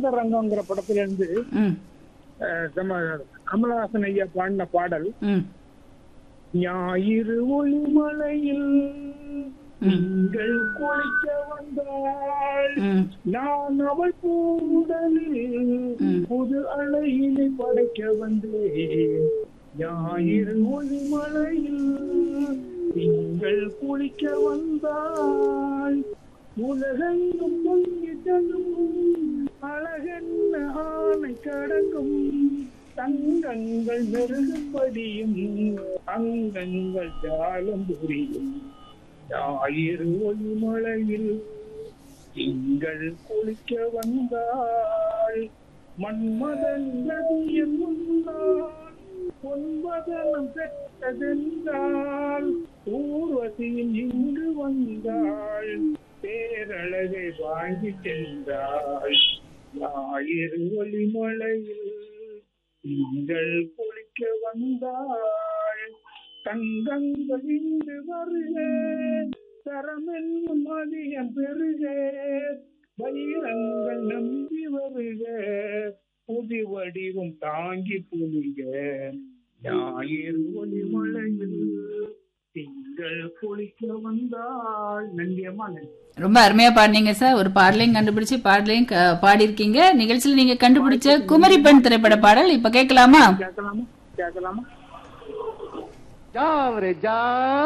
ஆனந்த ரங்கங்கிற படத்துல இருந்து ம் அஹ், நம்ம கமலஹாசன் ஐயா பாடின பாடல் ம் ஞாயிறு ஒளிமலையில் நீங்கள் குளிக்க வந்தால் ம் நான் அவள் பூடலில் ம். புது அலையினை படைக்க வந்தேன் ஞாயிறு ஒளிமலையில் நீங்கள் குளிக்க வந்தால் உலகெங்கும் பொங்கிட்டதும் அழகென்ன ஆணை கடங்கும் தங்கங்கள் மெருகுபடியும் அங்கங்கள் ஜாலம் புரியும் ஞாயிறு ஒளிமலையில் திங்கள் குளிக்க வந்தாள் மன்மதன் நதியின் முன்னால் பொன்பதனம் பெற்றதென்றால் ஊர்வசியின் இங்கு வந்தாள் பேரழகை வாங்கி சென்றாள் ஞாயிறு ஒளிமலையில் திங்கள் குளிக்க வந்தாள் தங்கங்கள் இன்று வருக தரமென்னும் அதிகம் பெருக வைரங்கள் நம்பி வருக புதி வடிவம் தாங்கி புலிக ஞாயிறு ஒளிமலையில் திங்கள் குளிக்க வந்தாள் நன்றியம்மா நன்றி ரொம்ப அருமையா பாடினீங்க சார் ஒரு பாடலையும் கண்டுபிடிச்சு பாடலையும் க- பாடியிருக்கீங்க நிகழ்ச்சியில் நீங்க கண்டுபிடிச்ச குமரி பெண் திரைப்பட பாடல் இப்ப கேட்கலாமா கேட்கலாமா கேட்கலாமா जा रे जा